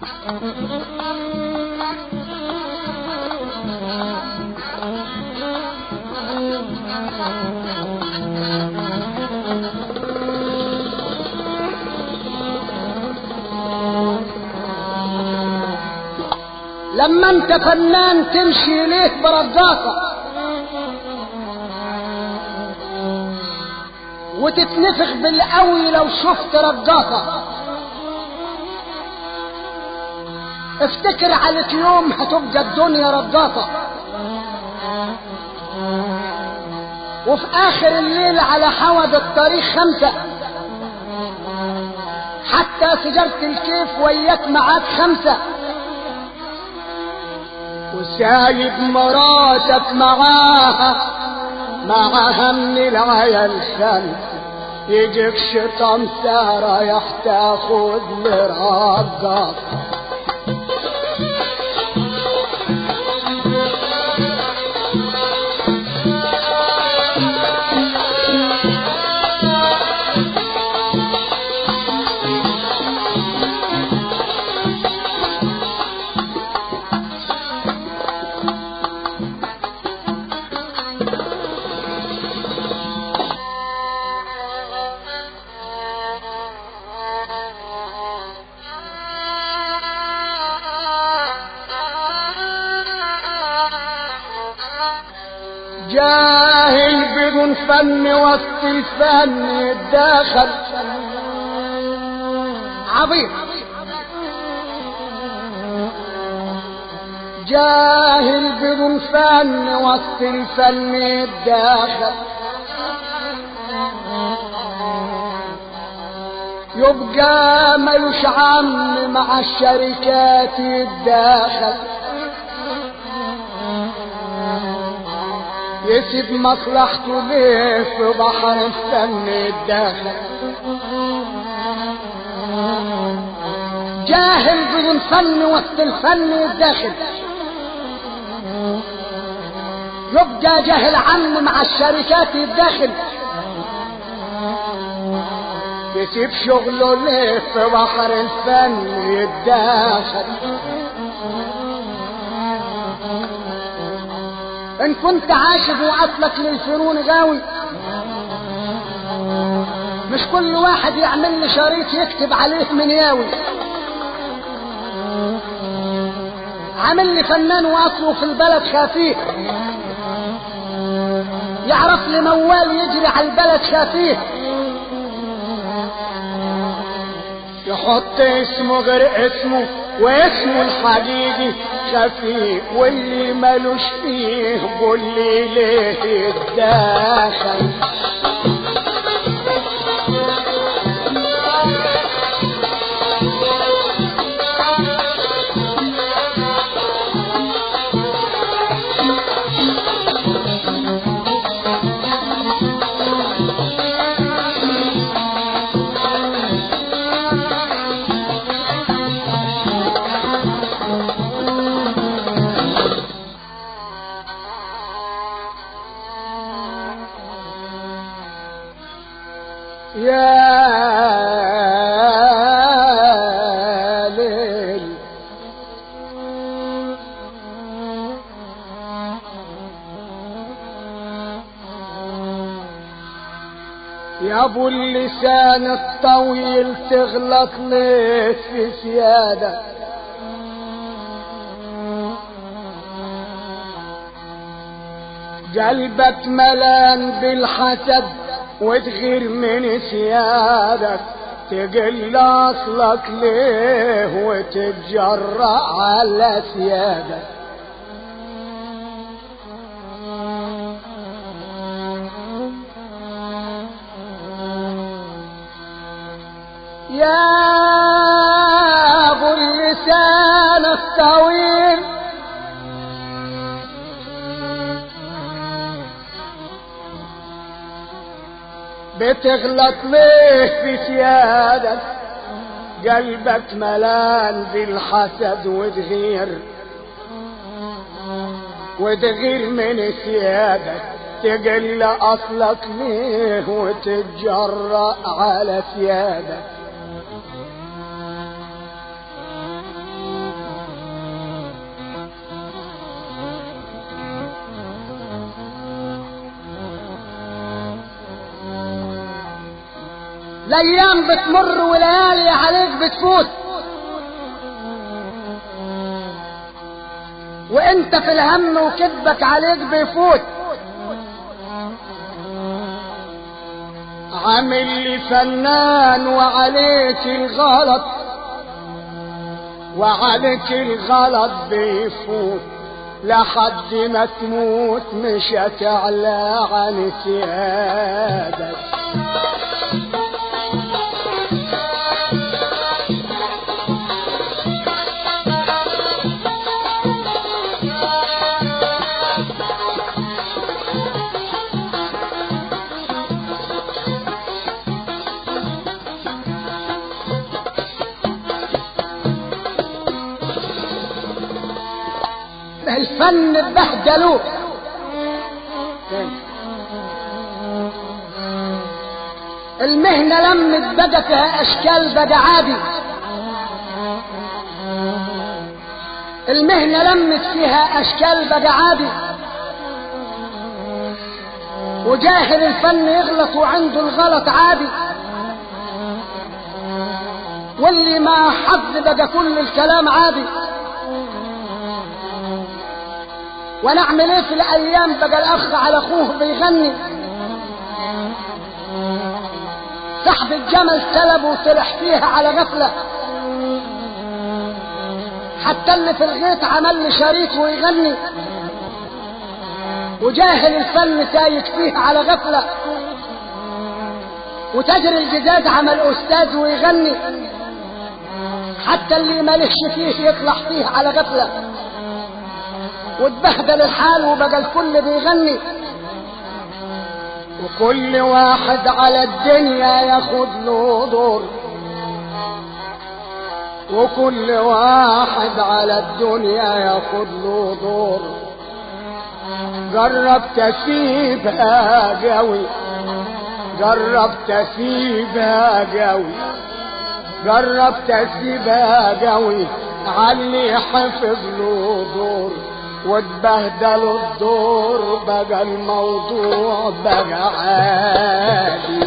لما انت فنان تمشي ليه برقاصة وتتنفخ بالقوي لو شفت رقاصة افتكر عليك يوم هتبقى الدنيا رقاصة وفي اخر الليل على حوض الطريق خمسة حتى سجارة الكيف وياك معاك خمسة وسايب مراتك معاها معاها من العيال خمسة يجيك شيطان رايح تاخد لرقاصة جاهل بدون فن وسط الفن يتداخل عبيط جاهل بدون فن وسط الفن يتداخل يبقى ملوش عم مع الشركات يتداخل يسيب مصلحته ليه في بحر الفن يتداخل جاهل بدون فن وسط الفن يتداخل يبقى جاهل عم مع الشركات يتداخل يسيب شغله ليه في بحر الفن يتداخل ان كنت عاشق واصلك للفنون غاوي مش كل واحد يعمل لي شريط يكتب عليه من ياوي عامل لي فنان واصله في البلد خفيف يعرف لي موال يجري على البلد خفيف يحط اسمه غير اسمه واسمه الحقيقي خفيف واللي ملوش فيه قول لي ليه يتداخل يا ليل يا ابو اللسان الطويل تغلط ليه في سيادة قلبك ملان بالحسد وتغير من سيادك تقل اصلك ليه وتتجرأ على سيادك يا ابو اللسان الطويل بتغلط ليه في سيادك قلبك ملان بالحسد وتغير وتغير من سيادك تقل اصلك ليه وتتجرأ على سيادك الايام بتمر وليالي عليك بتفوت وانت في الهم وكذبك عليك بيفوت عامل لي فنان وعليك الغلط وعليك الغلط بيفوت لحد ما تموت مش هتعلى عن سيادك الفن اتبهدلوه المهنة لمت بقى فيها أشكال بقى عادي المهنة لمت فيها أشكال بقى عادي وجاهل الفن يغلط وعنده الغلط عادي واللي ما حظ بقى كل الكلام عادي ونعمل ايه في الايام بقى الاخ على اخوه بيغني سحب الجمل سلب وطلع فيها على غفلة حتى اللي في الغيط عمل لي شريط ويغني وجاهل الفن سايك فيه على غفلة وتاجر الجزاز عمل استاذ ويغني حتى اللي مالهش فيه يطلع فيه على غفله واتبهدل الحال وبقى الكل بيغني وكل واحد على الدنيا ياخد له دور وكل واحد على الدنيا ياخد له دور جرب تسيبها قوي جرب تسيبها قوي جرب تسيبها قوي علي حفظ له دور واتبهدلوا الدور بقى الموضوع بقى عادي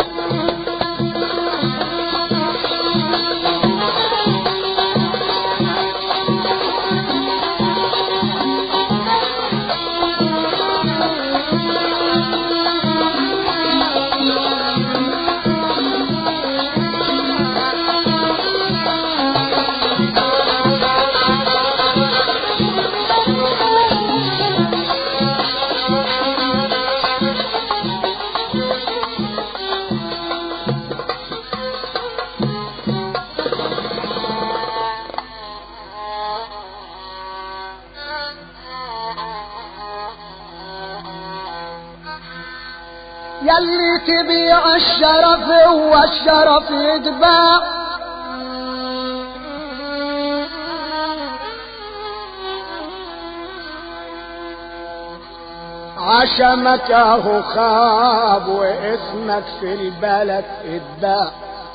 يلي تبيع الشرف هو الشرف يتباع عشمك اهو خاب واسمك في البلد اتباع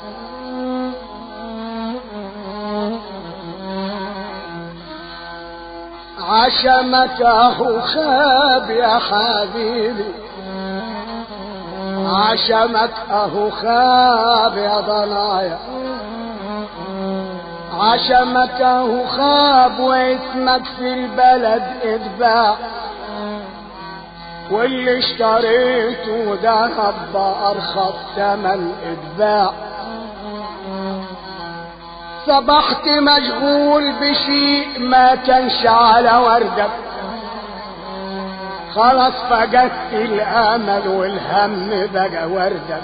عشمك اهو خاب يا حبيبي عشمك اهو خاب يا ضنايا عشمك اهو خاب واسمك في البلد اتباع واللي اشتريته دهب بأرخص ثمن اتباع صبحت مشغول بشيء ما كانش على وردك خلاص فقدت الامل والهم بقى وردك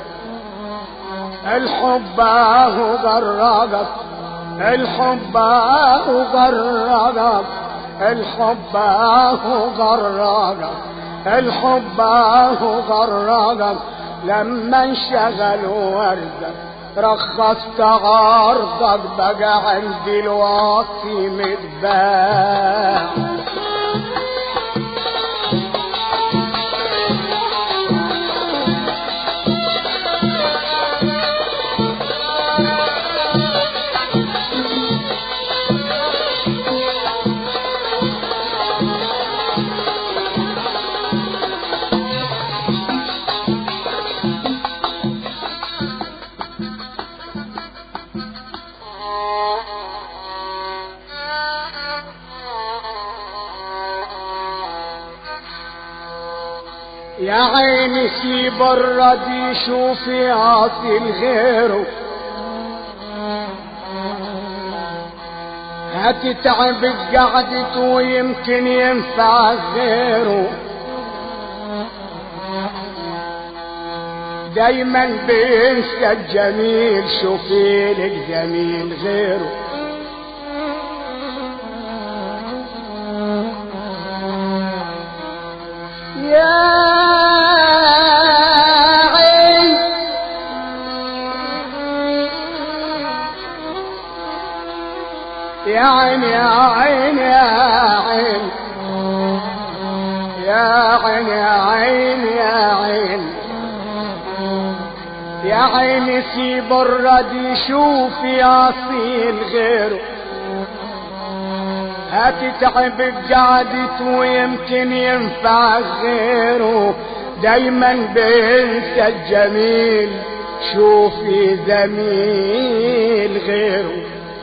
الحب اهو غرقك الحب اهو غرقك الحب اهو غرقك الحب اهو غرقك لما انشغل وردك رخصت عرضك بقى عندي الواطي متباع يا عيني سيب الردي شوفي عاصي غيره هتتعب قعدته ويمكن ينفع غيره دايما بينسى الجميل شوفي لك جميل غيره يا عين يا عين يا عين يا عين يا عين يا عين يا عين يا عين سيب الردي شوفي اصيل غيره هتتعب قعدت ويمكن ينفع غيره دايما بينسى الجميل شوفي زميل غيره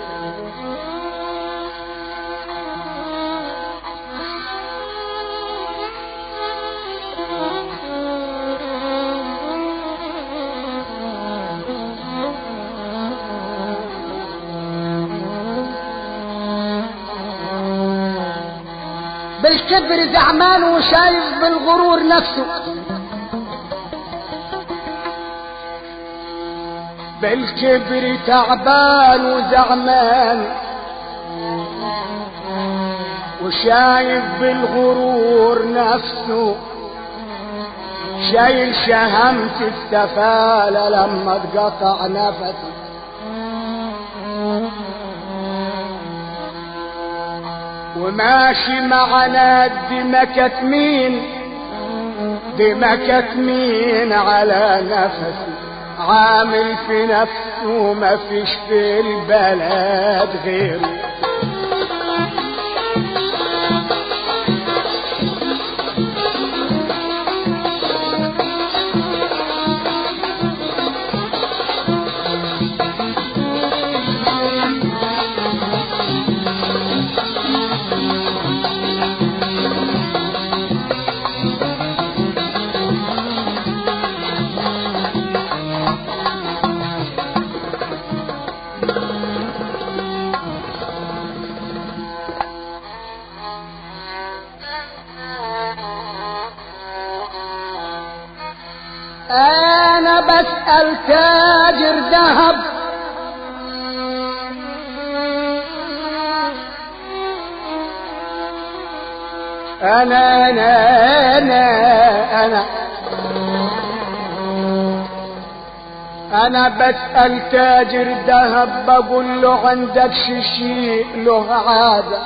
بالكبر زعمان وشايف بالغرور نفسه بالكبر تعبان وزعمان وشايف بالغرور نفسه شايل شهمة السفالة لما اتقطع نفسه وماشي معنا دمكة مين دمكة مين على نفسي عامل في نفسه ما فيش في البلد غيره انا بسأل تاجر ذهب انا انا انا انا انا بسأل تاجر ذهب بقول له عندك شيء له عاده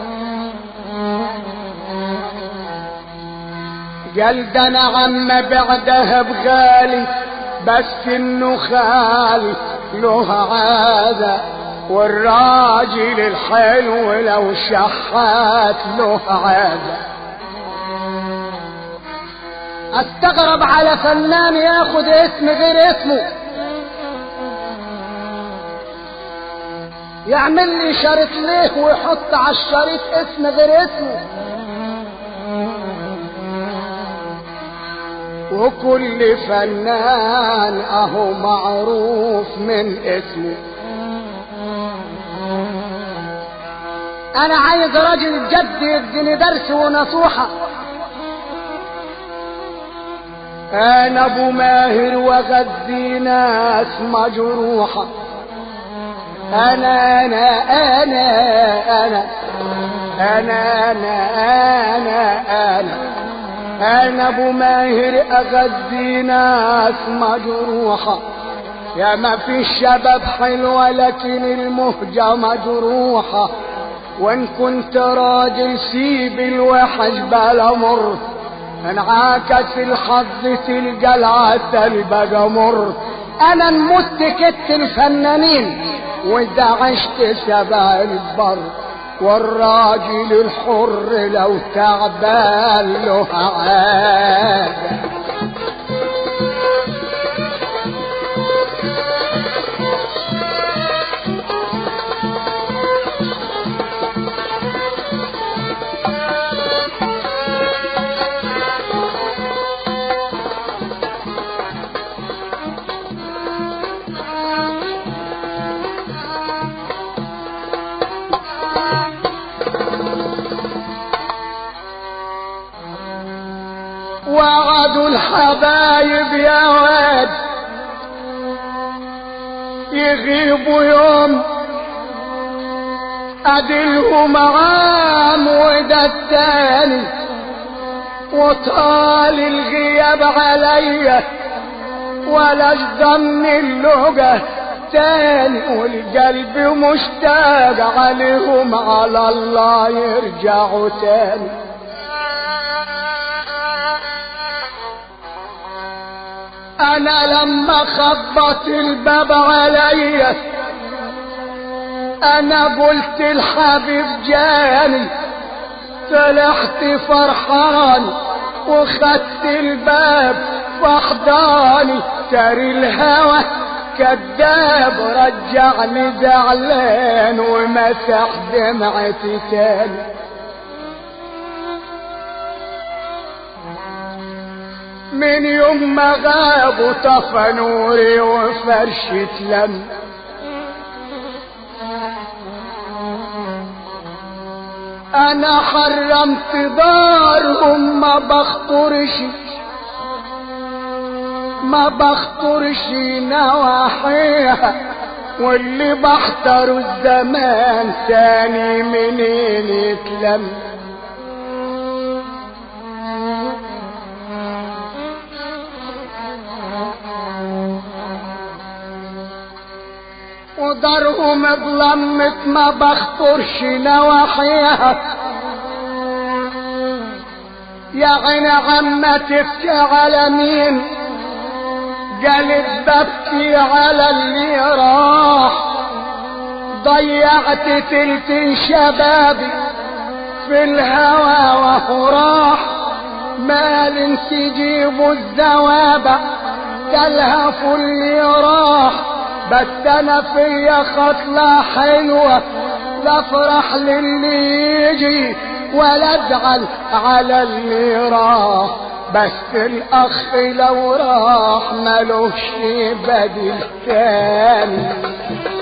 قال ده انا عم بعدها بغالي بس انه خالي له عادة والراجل الحلو لو شحات له عادة استغرب على فنان ياخد اسم غير اسمه يعمل لي شريط ليه ويحط على الشريط اسم غير اسمه وكل فنان اهو معروف من اسمه انا عايز راجل جد يديني درس ونصوحة انا ابو ماهر وغذي ناس مجروحة انا انا انا انا انا انا انا انا انا ابو ماهر اغذي ناس مجروحة يا ما في الشباب حلوة لكن المهجة مجروحة وان كنت راجل سيب الوحش بلا مر انعاكس الحظ تلقى العسل بقى مر انا نمت كت الفنانين واذا عشت سبع البر والراجل الحر لو تعبان له عادة بعدوا الحبايب يا واد يغيبوا يوم ادلهم عام وده التاني وطال الغياب عليا ولا ضمن اللغة تاني والقلب مشتاق عليهم على الله يرجعوا تاني انا لما خبط الباب عليا انا قلت الحبيب جاني طلعت فرحان وخدت الباب وحضاني تاري الهوى كذاب رجعني زعلان ومسح دمعتي تاني من يوم ما غابوا طفى نوري وفرشة لم انا حرمت دارهم ما بخطرش ما بخطرش نواحيها واللي بحتر الزمان تاني منين يتلم ودارهم اتلمت ما بخطرش نواحيها يا عين عما تبكي على مين قالت ببكي على اللي راح ضيعت تلت شبابي في الهوى وهو راح مال تجيبوا الزوابع تلهف اللي راح بس انا فيا خطلة حلوة لا افرح للي يجي ولا ازعل على اللي راح بس الاخ لو راح ملوش بديل تاني